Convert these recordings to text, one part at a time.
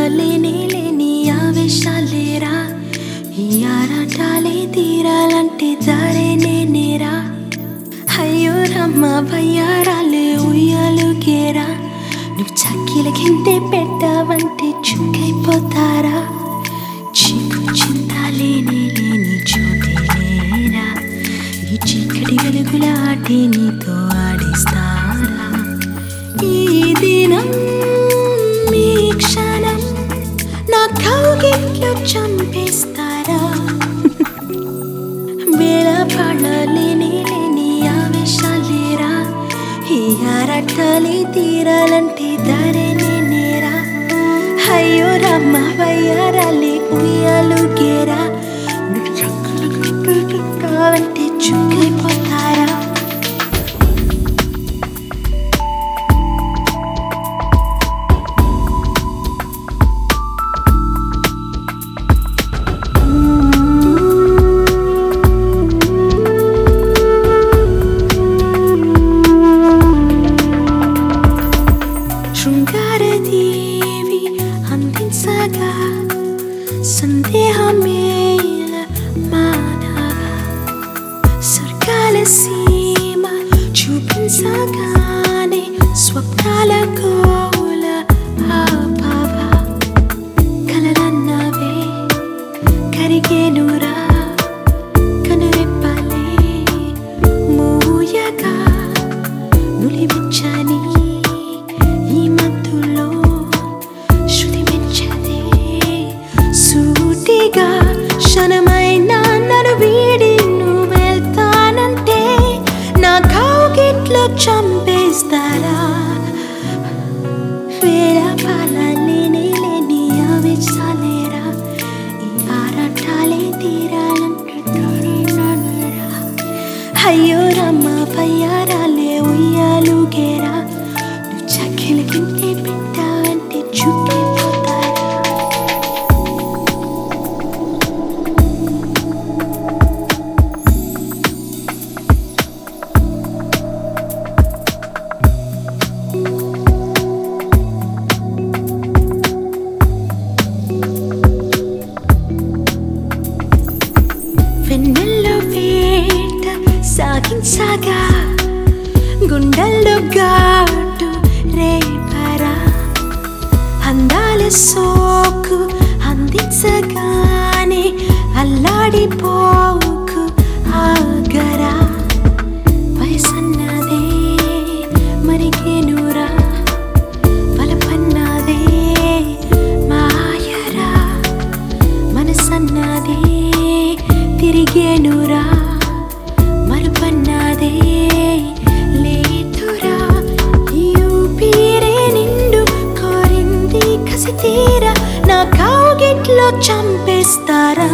లేని లేని ఆవేశాలేరా ఈ ఆరాటాలే తీరాలంటే దారే నేనేరా అయ్యో రమ్మ వయ్యారాలే ఉయ్యాలుగేరా నువ్వు చక్కిల కిందే పెట్టావంటే చుక్కైపోతారా చీకు చింత లేని లేని చోటే లేరా ఈ చీకటి వెలుగుల ఆటే నీతో ఆడిస్తారా ఈ దినం మీ క్షణం నా కౌగిట్లో చంపేస్తారా వేళ పడలేని లేని ఆవేశాలేరా ఈ ఆరాటాలే తీరాలంటే దారే నేనేరా అయ్యో రమ్మ వయ్యారాలే ఉయ్యాలు గేరా కావంటే చుక్కైపోతారా శృంగారదేవి అందించగా సందేహమేల మానవ స్వర్గాల సీమ చూపించగానే స్వప్నాల గోల ఆపవ కలలన్నవే కరిగేనురా కనురెప్పలే మూయగా నులివిచ్చని ఈ మత్తులో శృతి మెచ్చదే సూటిగా క్షణమైనా నన్ను వీడి నువ్వు వెళ్తానంటే నా కౌగిట్లో చంపేస్తారా వేళ పాల లేని లేని ఆవేశాలేరా ఈ ఆరాటాలే తీరాలంటున్నారా అయ్యో రమ్మ పయ్యారాలే ఉయ్యాలు గేరా నువ్వు చక్కెల కిందే పెట్టావంటే చుట్టైపోతారా వెన్నెల్లో వేట సాగించగా గుండెల్లో ఘాటు రేపరా అందాల సోకు అందించగానే అల్లాడిపోకు ఆగరా వయసన్నదే మరిగేనురా బలపన్నదే మాయరా మనసన్నదే తిరిగేనురా మరుపన్నదే లేదురా ఈ ఊపిరే నిండు కోరింది కసి తీరా నా కౌగిట్లో చంపేస్తారా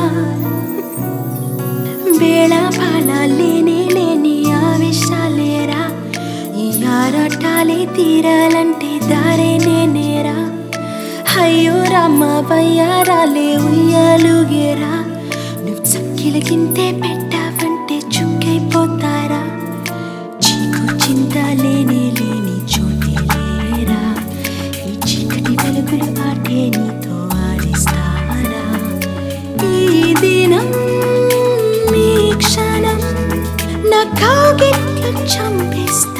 వేళ పాల లేని లేని ఆవేశాలేరా ఈ ఆరాటాలే తీరాలంటే దారే నేనేరా అయ్యో రమ్మ వయ్యారాలే ఉయ్యాలుగేరా నువ్వు చక్కిల కింతే పెట్టావంటే చుక్కైపోతారా చీకు చింత లేని లేని చోటే లేరా ఈ చీకటి వెలుగులు ఆటే నీతో ఆడిస్తారా ఈ దినం మీ క్షణం నా కౌగిట్లో చంపేస్తా